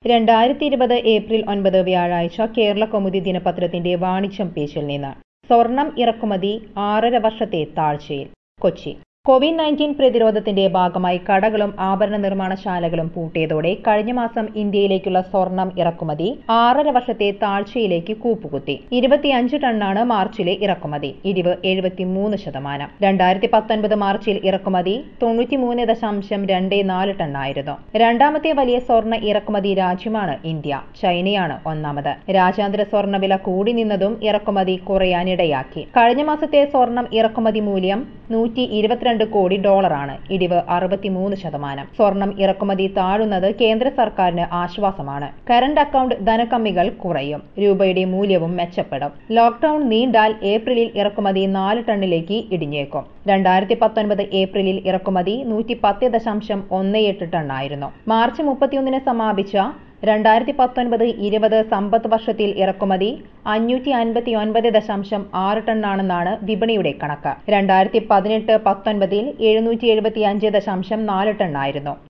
രണ്ടായിരത്തി ഇരുപത് ഏപ്രിൽ ഒൻപത് വ്യാഴാഴ്ച കേരള കൗമുദി ദിനപത്രത്തിന്റെ വാണിജ്യം പേജിൽ നിന്ന് സ്വർണം ഇറക്കുമതി ആറര വർഷത്തെ താഴ്ചയിൽ കൊച്ചി കോവിഡ് നയൻറ്റീൻ പ്രതിരോധത്തിന്റെ ഭാഗമായി കടകളും ആഭരണ നിർമ്മാണശാലകളും പൂട്ടിയതോടെ കഴിഞ്ഞ മാസം ഇന്ത്യയിലേക്കുള്ള സ്വർണം ഇറക്കുമതി ആറര വർഷത്തെ താഴ്ചയിലേക്ക് കൂപ്പുകുത്തി ഇരുപത്തിയഞ്ച് ടണ്ണാണ് മാർച്ചിലെ ഇറക്കുമതി ഇടിവ് എഴുപത്തിമൂന്ന് ശതമാനം രണ്ടായിരത്തി പത്തൊൻപത് മാർച്ചിൽ ഇറക്കുമതി തൊണ്ണൂറ്റിമൂന്ന് ദശാംശം രണ്ട് നാല് ടണ്ണായിരുന്നു രണ്ടാമത്തെ വലിയ സ്വർണ്ണ ഇറക്കുമതി രാജ്യമാണ് ഇന്ത്യ ചൈനയാണ് ഒന്നാമത് രാജ്യാന്തര സ്വർണ്ണവില കൂടി നിന്നതും ഇറക്കുമതി കുറയാനിടയാക്കി കഴിഞ്ഞ മാസത്തെ സ്വർണം ഇറക്കുമതി മൂല്യം നൂറ്റി ഇരുപത്തിരണ്ട് കോടി ഡോളറാണ് ഇടിവ് അറുപത്തിമൂന്ന് ശതമാനം സ്വർണം ഇറക്കുമതി താഴുന്നത് കേന്ദ്ര സർക്കാരിന് ആശ്വാസമാണ് കറന്റ് അക്കൗണ്ട് ധനക്കമ്മികൾ കുറയും രൂപയുടെ മൂല്യവും മെച്ചപ്പെടും ലോക്ഡൌൺ നീണ്ടാൽ ഏപ്രിലിൽ ഇറക്കുമതി നാല് ടണ്ണിലേക്ക് ഇടിഞ്ഞേക്കും രണ്ടായിരത്തി പത്തൊൻപത് ഏപ്രിലിൽ ഇറക്കുമതി നൂറ്റി പത്ത് ദശാംശം ഒന്ന് എട്ട് ടണ്ണായിരുന്നു മാർച്ച് മുപ്പത്തിയൊന്നിന് സമാപിച്ച രണ്ടായിരത്തി പത്തൊൻപത് ഇരുപത് സമ്പദ് വർഷത്തിൽ ഇറക്കുമതി അഞ്ഞൂറ്റി അൻപത്തി ഒൻപത് ദശാംശം ആറ് ടണ്ണാണെന്നാണ് വിപണിയുടെ കണക്ക് രണ്ടായിരത്തി പതിനെട്ട് പത്തൊൻപതിൽ എഴുന്നൂറ്റി എഴുപത്തി അഞ്ച് ദശാംശം നാല് ടണ്ണായിരുന്നു